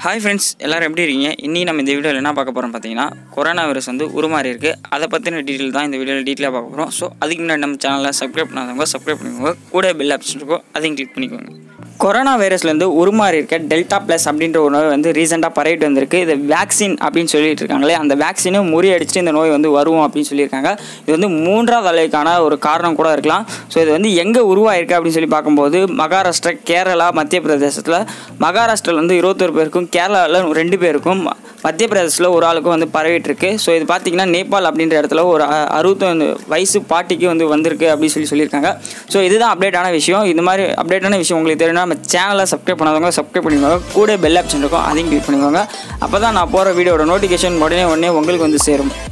hi friends எல்லோரும் எப்படி இருக்கீங்க இன்றைக்கி நம்ம இந்த வீடியோவில் என்ன பார்க்க போகிறோம் பார்த்தீங்கன்னா கொரோனா வைரஸ் வந்து உருமாறி இருக்குது அதை பற்றின டீட்டெயில் தான் இந்த வீடியோவில் டீட்டெயிலாக பார்க்க போகிறோம் ஸோ அதுக்கு முன்னாடி நம்ம சேனலில் சப்ஸ்கிரைப் பண்ணாதவங்க சப்ஸ்கிரைப் பண்ணிக்கோங்க கூட பெல் ஆப்ஷன் இருக்கும் அதையும் கிளிக் பண்ணிக்கோங்க கொரோனா வைரஸ்லேருந்து உருமாறி இருக்க டெல்டா ப்ளஸ் அப்படின்ற ஒரு நோய் வந்து ரீசெண்டாக பரவிட்டு வந்திருக்கு இது வேக்சின் அப்படின்னு சொல்லிட்டு இருக்காங்களே அந்த வேக்சினை முறியடிச்சுட்டு இந்த நோய் வந்து வரும் அப்படின்னு சொல்லியிருக்காங்க இது வந்து மூன்றாவது அலைக்கான ஒரு காரணம் கூட இருக்கலாம் ஸோ இது வந்து எங்கே உருவாயிருக்கு அப்படின்னு சொல்லி பார்க்கும்போது மகாராஷ்டிரா கேரளா மத்திய பிரதேசத்தில் மகாராஷ்டிராவில் வந்து இருபத்தொரு பேருக்கும் கேரளாவில் ரெண்டு பேருக்கும் மத்திய பிரதேசத்தில் ஒரு ஆளுக்கும் வந்து பரவிட்டு இருக்கு ஸோ இது பார்த்தீங்கன்னா நேபாள் அப்படின்ற இடத்துல ஒரு அ- அறுபத்தொன்று வயசு பாட்டிக்கு வந்து வந்திருக்கு அப்படின்னு சொல்லி சொல்லியிருக்காங்க ஸோ இதுதான் அப்டேட்டான விஷயம் இந்த மாதிரி அப்டேட்டான விஷயம் உங்களுக்கு தெரியும்னா நம்ம சேனலை சப்ஸ்கிரைப் பண்ணாதவங்க சப்ஸ்கிரைப் பண்ணிக்கோங்க கூட பெல் ஆப்ஷன் இருக்கும் அதையும் கிளிக் பண்ணிக்கோங்க அப்போ தான் நான் போகிற வீடியோட நோட்டிஃபிகேஷன் உடனே உடனே உங்களுக்கு வந்து சேரும்